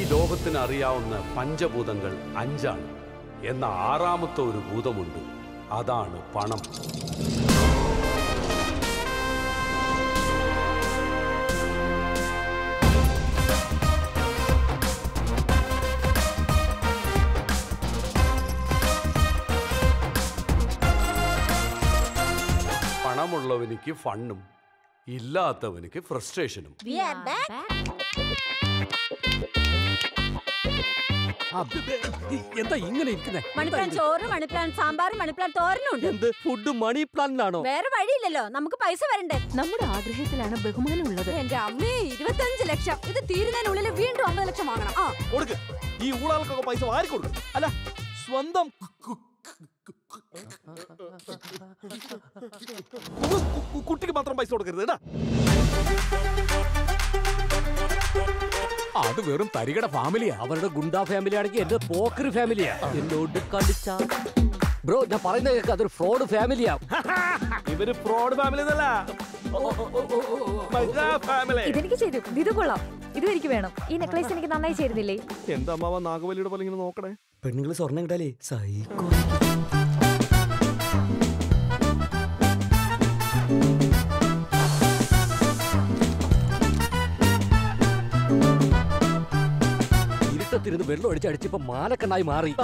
ലോകത്തിന് അറിയാവുന്ന പഞ്ചഭൂതങ്ങൾ അഞ്ചാണ് എന്ന ആറാമത്തെ ഒരു ഭൂതമുണ്ട് അതാണ് പണം പണമുള്ളവനിക്ക് ഫണ്ണും ഇല്ലാത്തവനിക്ക് ഫ്രസ്ട്രേഷനും We are back. എന്താ ഇങ്ങനെ ഇരിക്കുന്നേ മണിപ്ലാൻ ചോറ് മണിപ്ലാൻ സാമ്പാർ മണിപ്ലാൻ തോരനും ഉണ്ട് എന്ത് ഫുഡ് മണി പ്ലാനിലാണോ വേറെ വഴിയില്ലല്ലോ നമുക്ക് പൈസ വരണ്ടേ നമ്മുടെ ആഗ്രഹത്തിലാണ് ബഹുമാനം ഉള്ളത് എന്റെ അമ്മേ ഇരുപത്തഞ്ച് ലക്ഷം ഇത് തീരുന്നതിനുള്ളിൽ വീണ്ടും അമ്പത് ലക്ഷം വാങ്ങണം ആ കൊടുക്ക് ഈ ഊളകൾക്കൊക്കെ പൈസ വാരി കൊടുക്കും അല്ല സ്വന്തം കു- കു- കു- കുട്ടിക്ക് മാത്രം പൈസ കൊടുക്കരുത് കേട്ടാ അത് വെറും തരികട ഫാമിലിയാ അവരുടെ ഗുണ്ടാ ഫാമിലി ആണെങ്കിൽ എന്റെ പോക്കറി ഫാമിലിയാ എന്നോട് കളിച്ച ബ്രോ ഞാൻ പറയുന്നത് കേൾക്ക് അതൊരു ഫ്രോഡ് ഫാമിലിയാ ഇവര് ഫ്രോഡ് ഫാമിലി എന്നല്ല മെഗാ ഫാമിലി ഇതെനിക്ക് ചെയ്തു ഇത് കൊള്ളാം ഇതും എനിക്ക് വേണം ഈ നെക്ലേസ് എനിക്ക് നന്നായി ചേരുന്നില്ലേ എന്താ അമ്മാവ നാഗവല്ലിയുടെ പോലെ ഇങ്ങനെ നോക്കണേ പെണ്ണുങ്ങൾ സ്വർണ്ണം കിട്ടാലേ സൈക്കോ ഇരുട്ടത്തിരുന്ന് വെള്ളം അടിച്ചടിച്ചിപ്പോ മാലക്കണ്ണായി മാറി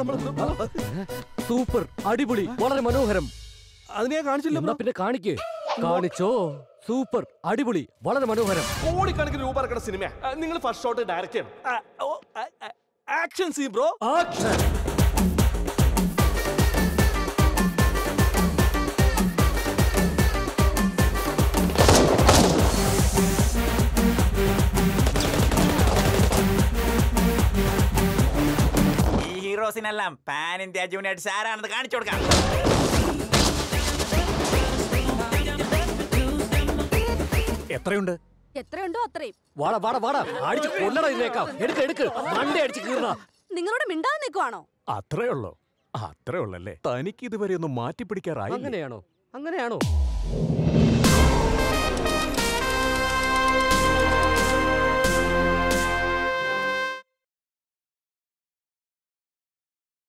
സൂപ്പർ അടിപൊളി വളരെ മനോഹരം അതിനെ ഞാൻ കാണിച്ചില്ല എന്നാ പിന്നെ കാണിക്ക് കാണിച്ചോ സൂപ്പർ അടിപൊളി വളരെ മനോഹരം കോടിക്കണക്കിന് രൂപ ഇറക്കുന്ന സിനിമ നിങ്ങൾ ഫസ്റ്റ് ഷോട്ട് ഡയറക്റ്റ് ചെയ്യണം ആക്ഷൻ സീ ബ്രോ ആക്ഷൻ ഈ ഹീറോസിനെല്ലാം പാൻ ഇന്ത്യ ജൂനിയേഴ്സ് ആരാണെന്ന് കാണിച്ചു കൊടുക്കാം എത്രയുണ്ട് എത്രയുണ്ടോ അത്രയും വാടാ വാടാ വാടാ അടിച്ച് കൊല്ലട ഇതിനേക്കാം എടുക്ക് എടുക്ക് മണ്ടേ അടിച്ച് കീറ നിങ്ങളോട് മിണ്ടാതെ നിൽക്കുവാണോ അത്രേ ഉള്ളോ അത്രേ ഉള്ളല്ലേ തനിക്ക് ഇതുവരെ ഒന്ന് മാറ്റിപ്പിടിക്കാറായി അങ്ങനെയാണോ അങ്ങനെയാണോ